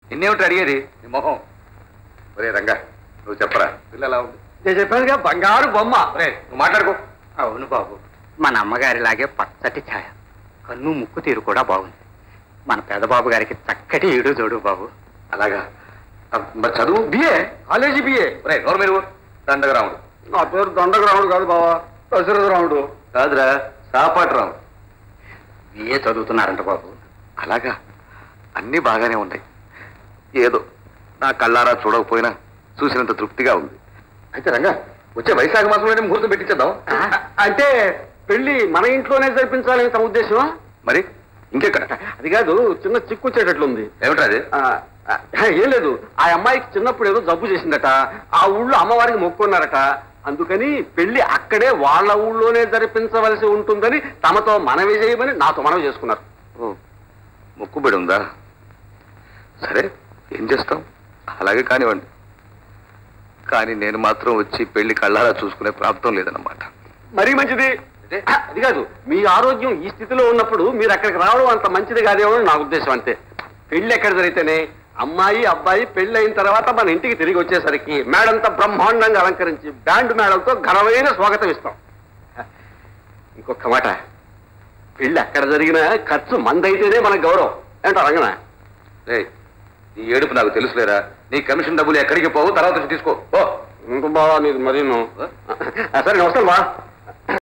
నిన్నేమిటి అడిగేది నీ మొహం ఒరే రంగా నువ్వు చెప్పరా పిల్ల ఎలా ఉంది నేను చెప్పానుగా బంగారు బొమ్మ ఒరే నువ్వు మాట్లాడుకో అవును బాబు మన అమ్మగారిలాగే పచ్చటి ఛాయ కన్ను ముక్కు తీరు కూడా బాగుంది మన పెదబాబు గారికి చక్కటి ఈడు జోడు బాబు అలాగా ఆ, మరి చదువు బిఏ కాలేజీ బిఏ ఒరే నోరు మీరు దండగరాముడు నా పేరు దండగరాముడు కాదు బావా దశరథ రాముడు కాదురా సాపాటు రాముడు బిఏ చదువుతున్నారంట బాబు అలాగా అన్నీ బాగానే ఉన్నాయి ఏదో నా కళ్ళారా చూడకపోయినా చూసినంత తృప్తిగా ఉంది అయితే రంగా వచ్చే వైశాఖ మాసంలోనే ముహూర్తం పెట్టించేద్దాం అంటే పెళ్లి మన ఇంట్లోనే జరిపించాలని తమ ఉద్దేశమా మరి ఇంకెక్కడ అది కాదు చిన్న చిక్కు వచ్చేటట్లుంది ఏమిటా అది ఆ, ఆ, ఏం లేదు ఆ అమ్మాయికి చిన్నప్పుడు ఏదో జబ్బు చేసిందట ఆ ఊళ్ళో అమ్మవారికి మొక్కున్నారట అందుకని పెళ్లి అక్కడే వాళ్ళ ఊళ్ళోనే జరిపించవలసి ఉంటుందని తమతో మనవి చేయమని నాతో మనవి చేసుకున్నారు ఓ మొక్కుబడి ఉందా సరే ఏం చేస్తాం అలాగే కానివ్వండి కానీ నేను మాత్రం వచ్చి పెళ్లి కళ్ళారా చూసుకునే ప్రాప్తం లేదన్నమాట మరీ మంచిది ఆ, అది కాదు మీ ఆరోగ్యం ఈ స్థితిలో ఉన్నప్పుడు మీరు అక్కడికి రావడం అంత మంచిది కాదేమో అని నా ఉద్దేశం అంతే పెళ్లి ఎక్కడ జరిగితేనే అమ్మాయి అబ్బాయి పెళ్లి అయిన తర్వాత మన ఇంటికి తిరిగి వచ్చేసరికి మేడంతా బ్రహ్మాండంగా అలంకరించి బ్యాండ్ మేడంతో ఘనమైన స్వాగతం ఇస్తాం ఇంకొక మాట పెళ్లి ఎక్కడ జరిగినా ఖర్చు మందైతేనే మనకు గౌరవం ఏంటో రంగనా రే నీ ఏడుపు నాకు తెలుసులేరా నీ కమిషన్ డబ్బులు ఎక్కడికి పోవు తర్వాత వచ్చి తీసుకో ఓ ఇంకో బావా నీకు మరీ సరే నేను వస్తాను బా